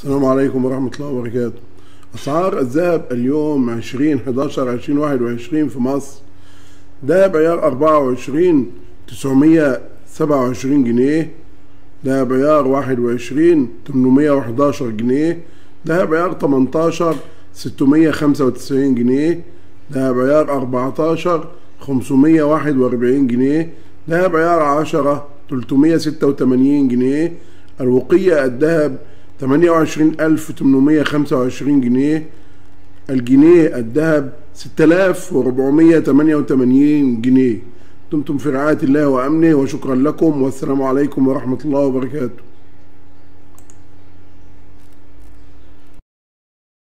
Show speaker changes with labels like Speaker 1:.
Speaker 1: السلام عليكم ورحمة الله وبركاته أسعار الذهب اليوم 20 11 2021 في مصر دهب عيار 24 927 جنيه دهب عيار 21 811 جنيه دهب عيار 18 695 جنيه دهب عيار 14 541 جنيه دهب عيار 10 386 جنيه الوقية الذهب 28825 جنيه الجنيه الذهب 6488 جنيه دمتم في رعاية الله وأمنه وشكرا لكم والسلام عليكم ورحمة الله وبركاته